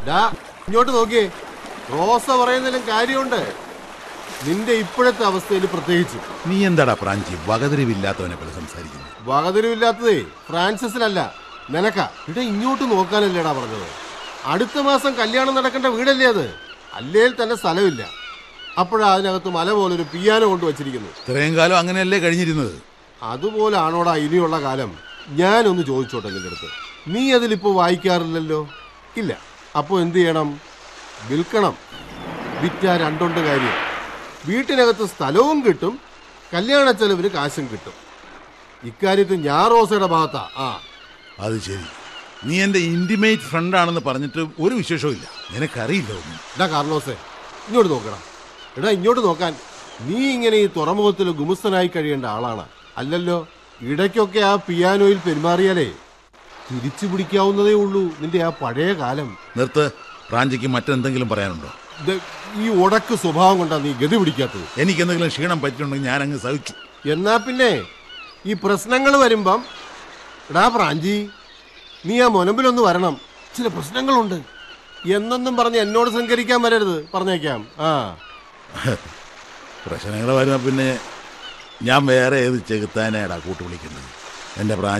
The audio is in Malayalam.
ഡാ ഇങ്ങോട്ട് നോക്കിയേ റോസ പറയുന്നതിലും കാര്യമുണ്ട് നിന്റെ ഇപ്പോഴത്തെ അവസ്ഥയിൽ പ്രത്യേകിച്ച് നീ എന്താടാ പ്രാഞ്ചി വകതിരിവില്ലാത്തവനെ പോലെ സംസാരിക്കുന്നത് വകതിരിവില്ലാത്തതേ ഫ്രാൻസിസിനല്ല നിനക്ക ഇവിടെ ഇങ്ങോട്ട് നോക്കാനല്ലേടാ പറഞ്ഞത് അടുത്ത മാസം കല്യാണം നടക്കേണ്ട വീടല്ലേ അത് അല്ലേൽ തന്നെ സ്ഥലമില്ല അപ്പോഴാ അതിനകത്ത് മല പോലൊരു പിയാനോ കൊണ്ട് വച്ചിരിക്കുന്നു ഇത്രയും കാലം അങ്ങനെയല്ലേ കഴിഞ്ഞിരുന്നത് അതുപോലാണോടാ ഇനിയുള്ള കാലം ഞാനൊന്ന് ചോദിച്ചോട്ടെ നിന്റെ അടുത്ത് നീ അതിലിപ്പോ വായിക്കാറില്ലല്ലോ ഇല്ല അപ്പോൾ എന്ത് ചെയ്യണം വിൽക്കണം വിറ്റാ രണ്ടുണ്ട് കാര്യം വീട്ടിനകത്ത് സ്ഥലവും കിട്ടും കല്യാണ ചെലവിന് കാശും കിട്ടും ഇക്കാര്യത്തിൽ ഞാൻ റോസയുടെ ഭാഗത്താ ആ അത് ശരി നീ എന്റെ ഇന്റിമേറ്റ് ഫ്രണ്ട് ആണെന്ന് പറഞ്ഞിട്ട് ഒരു വിശേഷവും ഇല്ല നിനക്കറിയില്ല ഒന്നും എടാ കാർലോസേ ഇങ്ങോട്ട് നോക്കടാ എടാ ഇങ്ങോട്ട് നോക്കാൻ നീ ഇങ്ങനെ ഈ തുറമുഖത്തിൽ ഗുമസ്തനായി കഴിയേണ്ട ആളാണ് അല്ലല്ലോ ഇടയ്ക്കൊക്കെ ആ പിയാനോയിൽ പെരുമാറിയാലേ തിരിച്ചു പിടിക്കാവുന്നതേ ഉള്ളൂ നിന്റെ ആ പഴയ കാലം നിർത്ത് പ്രാഞ്ചിക്ക് മറ്റെന്തെങ്കിലും പറയാനുണ്ടോ ഇത് ഈ ഉടക്ക് സ്വഭാവം കൊണ്ടാ നീ ഗതി പിടിക്കാത്തത് എനിക്ക് എന്തെങ്കിലും ക്ഷീണം പറ്റിയിട്ടുണ്ടെങ്കിൽ ഞാൻ അങ്ങ് സഹിച്ചു എന്നാ പിന്നെ ഈ പ്രശ്നങ്ങൾ വരുമ്പം എടാ പ്രാഞ്ചി നീ ആ മുനമ്പിലൊന്ന് വരണം ചില പ്രശ്നങ്ങളുണ്ട് എന്നൊന്നും പറഞ്ഞ് എന്നോട് സഹകരിക്കാൻ വരരുത് പറഞ്ഞേക്കാം ആ പ്രശ്നങ്ങൾ വരുന്ന പിന്നെ ഞാൻ വേറെ ഏത് ചെകുത്താനാടാ കൂട്ടുവിളിക്കുന്നത് എൻ്റെ പ്രാഞ്ചി